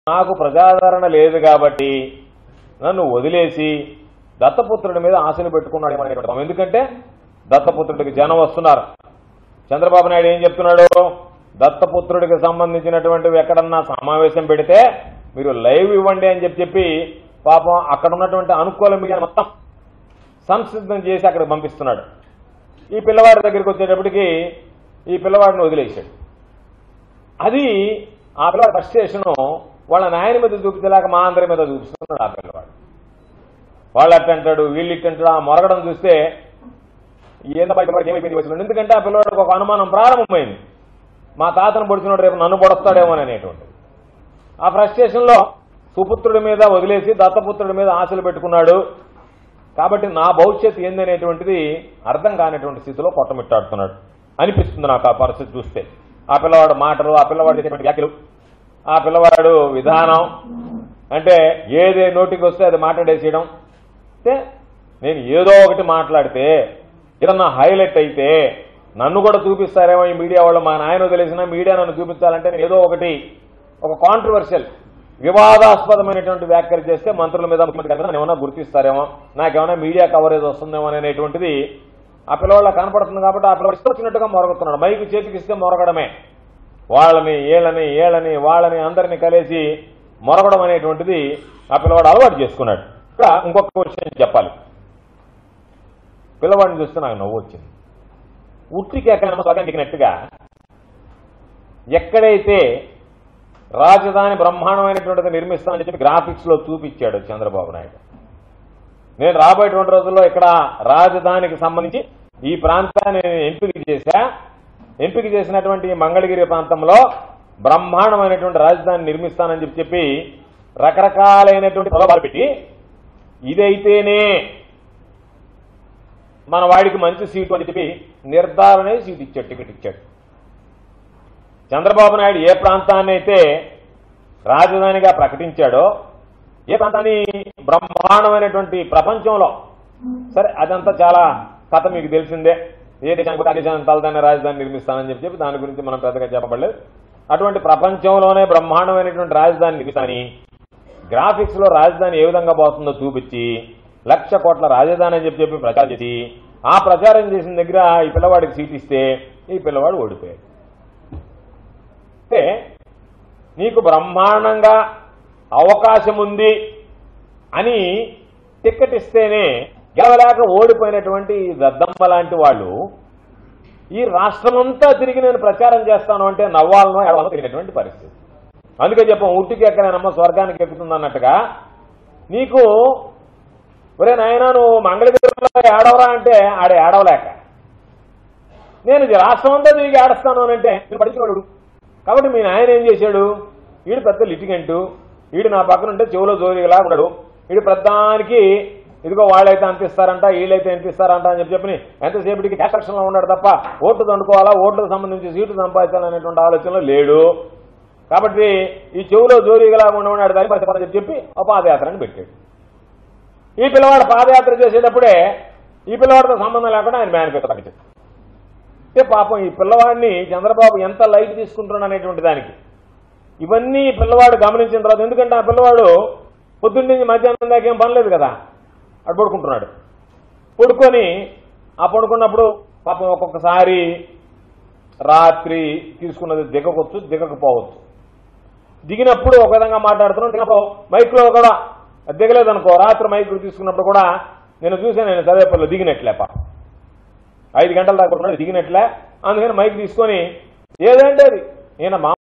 నాకు ప్రజాదరణ లేదు కాబట్టి నన్ను వదిలేసి దత్తపుత్రుడి మీద ఆశలు పెట్టుకున్నాడు ఏమో అనేటువంటి భావం. ఎందుకంటే దత్తపుత్రుడికి జనం వస్తున్నారు చంద్రబాబు నాయుడు ఏం చెప్తున్నాడు దత్తపుత్రుడికి సంబంధించినటువంటివి ఎక్కడన్నా సమావేశం పెడితే మీరు లైవ్ ఇవ్వండి అని చెప్పి చెప్పి పాపం అక్కడ ఉన్నటువంటి అనుకూల మీడియా మొత్తం సంసిద్ధం చేసి అక్కడికి పంపిస్తున్నాడు ఈ పిల్లవాడి దగ్గరికి వచ్చేటప్పటికి ఈ పిల్లవాడిని వదిలేశాడు అది ఆ పిల్లవాడి ఫ్రస్ట్రేషన్ వాళ్ళ నాయన మీద చూపించలేక మా అందరి మీద చూపిస్తున్నాడు ఆ పిల్లవాడు వాళ్ళు అట్టంటాడు వీళ్ళు ఇట్టంటాడు ఆ మొరగడం చూస్తే ఏంద బయటపడి ఏమైపోయింది వచ్చినాడు ఎందుకంటే ఆ పిల్లవాడికి ఒక అనుమానం ప్రారంభమైంది మా తాతను పొడిచినోడు రేపు నన్ను పొడస్తాడేమో అనేటువంటిది ఆ ఫ్రస్ట్రేషన్ లో సుపుత్రుడి మీద వదిలేసి దత్తపుత్రుడి మీద ఆశలు పెట్టుకున్నాడు కాబట్టి నా భవిష్యత్ ఏందనేటువంటిది అర్థం కానిటువంటి స్థితిలో కొట్టమిట్టాడుతున్నాడు అనిపిస్తుంది నాకు ఆ పరిస్థితి చూస్తే ఆ పిల్లవాడు మాటలు ఆ పిల్లవాడు చేసేటువంటి వ్యాఖ్యలు ఆ పిల్లవాడు విధానం అంటే ఏదే నోటికి వస్తే అది మాట్లాడేసేయడం అంటే నేను ఏదో ఒకటి మాట్లాడితే ఏదన్నా హైలైట్ అయితే నన్ను కూడా చూపిస్తారేమో ఈ మీడియా వాళ్ళు మా నాయన వదిలేసిన మీడియా నన్ను చూపించాలంటే నేను ఏదో ఒకటి ఒక కాంట్రవర్షియల్ వివాదాస్పదమైనటువంటి వ్యాఖ్యలు చేస్తే మంత్రుల మీద ముఖ్యమంత్రి గారి మీద ఏమైనా గుర్తిస్తారేమో నాకేమైనా మీడియా కవరేజ్ వస్తుందేమో అనేటువంటిది ఆ పిల్లవాళ్ళ కనపడుతుంది కాబట్టి ఆ పిల్లవాడు ఇష్టం వచ్చినట్టుగా మొరగుతున్నాడు మైకు చేతికిస్తే మొరగడమే వాళ్ళని ఏళ్ళని ఏళ్ళని వాళ్ళని అందరిని కలిసి మొరగడం అనేటువంటిది ఆ పిల్లవాడు అలవాటు చేసుకున్నాడు ఇక్కడ ఇంకొక విషయం చెప్పాలి పిల్లవాడిని చూస్తే నాకు నవ్వు వచ్చింది ఉట్టికి ఎక్కడ స్వగంటికినట్టుగా ఎక్కడైతే రాజధాని బ్రహ్మాండమైనటువంటిది నిర్మిస్తానని చెప్పి గ్రాఫిక్స్ లో చూపించాడు చంద్రబాబు నాయుడు నేను రాబోయేటువంటి రోజుల్లో ఇక్కడ రాజధానికి సంబంధించి ఈ ప్రాంతాన్ని నేను ఎంపిక చేశా ఎంపిక చేసినటువంటి ఈ మంగళగిరి ప్రాంతంలో బ్రహ్మాండమైనటువంటి రాజధాని నిర్మిస్తానని చెప్పి చెప్పి రకరకాలైనటువంటి ప్రలోభాలు పెట్టి ఇదైతేనే మన వాడికి మంచి సీటు అని చెప్పి నిర్ధారణ సీటు ఇచ్చాడు టికెట్ ఇచ్చాడు చంద్రబాబు నాయుడు ఏ ప్రాంతాన్ని అయితే రాజధానిగా ప్రకటించాడో ఏ ప్రాంతాన్ని బ్రహ్మాండమైనటువంటి ప్రపంచంలో సరే అదంతా చాలా కథ మీకు తెలిసిందే ఏ దేశానికి పోతే ఆ దేశానికి తలదాన్ని రాజధాని నిర్మిస్తానని చెప్పి చెప్పి దాని గురించి మనం పెద్దగా చెప్పబడలేదు అటువంటి ప్రపంచంలోనే బ్రహ్మాండమైనటువంటి రాజధాని నిర్మిస్తాని గ్రాఫిక్స్ లో రాజధాని ఏ విధంగా పోతుందో చూపించి లక్ష కోట్ల రాజధాని అని చెప్పి చెప్పి ప్రచారం చేసి ఆ ప్రచారం చేసిన దగ్గర ఈ పిల్లవాడికి సీట్ ఇస్తే ఈ పిల్లవాడు ఓడిపోయాడు అంటే నీకు బ్రహ్మాండంగా అవకాశం ఉంది అని టికెట్ ఇస్తేనే గెలవలేక ఓడిపోయినటువంటి ఈ దద్దమ్మ లాంటి వాళ్ళు ఈ రాష్ట్రమంతా తిరిగి నేను ప్రచారం చేస్తాను అంటే నవ్వాలనో ఎడవలో తిరిగినటువంటి పరిస్థితి అందుకే చెప్పాం ఉట్టికి ఎక్కడైనమ్మ స్వర్గానికి ఎక్కుతుంది అన్నట్టుగా నీకు ఒరే నాయన నువ్వు మంగళగిరిలో ఏడవరా అంటే ఆడ ఏడవలేక నేను ఇది రాష్ట్రం అంతా తిరిగి ఏడుస్తాను అని అంటే నేను పడిపోయాడు కాబట్టి మీ నాయన ఏం చేశాడు వీడు పెద్ద లిటిగెంటు వీడు నా పక్కన ఉంటే చెవులో జోరిగా ఉన్నాడు వీడు ప్రధానికి ఇదిగో వాళ్ళైతే అంత ఇస్తారంట వీళ్ళైతే ఎంత ఇస్తారంట అని చెప్పి చెప్పి ఎంతసేపటికి క్యాస్ట్రక్షన్ లో ఉన్నాడు తప్ప ఓట్లు దండుకోవాలా ఓట్లకు సంబంధించి సీట్లు సంపాదించాలనేటువంటి ఆలోచనలో లేడు కాబట్టి ఈ చెవులో జోరిగా ఉండమన్నాడు దాని పరిస్థితి చెప్పి చెప్పి ఒక పాదయాత్రని పెట్టాడు ఈ పిల్లవాడు పాదయాత్ర చేసేటప్పుడే ఈ పిల్లవాడితో సంబంధం లేకుండా ఆయన మేనిఫెస్టో ప్రకటించాడు అంటే పాపం ఈ పిల్లవాడిని చంద్రబాబు ఎంత లైట్ తీసుకుంటున్నాడు అనేటువంటి దానికి ఇవన్నీ ఈ పిల్లవాడు గమనించిన తర్వాత ఎందుకంటే ఆ పిల్లవాడు పొద్దున్న నుంచి మధ్యాహ్నం దాకా ఏం పనిలేదు కదా అటు పడుకుంటున్నాడు పడుకొని ఆ పడుకున్నప్పుడు పాపం ఒక్కొక్కసారి రాత్రి తీసుకున్నది దిగకొచ్చు దిగకపోవచ్చు దిగినప్పుడు ఒక విధంగా మాట్లాడుతున్నాడు దిగపో మైక్లో కూడా దిగలేదనుకో రాత్రి మైక్ తీసుకున్నప్పుడు కూడా నేను చూసాను నేను చదివేపల్లి దిగినట్లే పాపం ఐదు గంటల దాకా పడుకున్నాడు దిగినట్లే అందుకని మైక్ తీసుకొని ఏదంటే అది నేను మా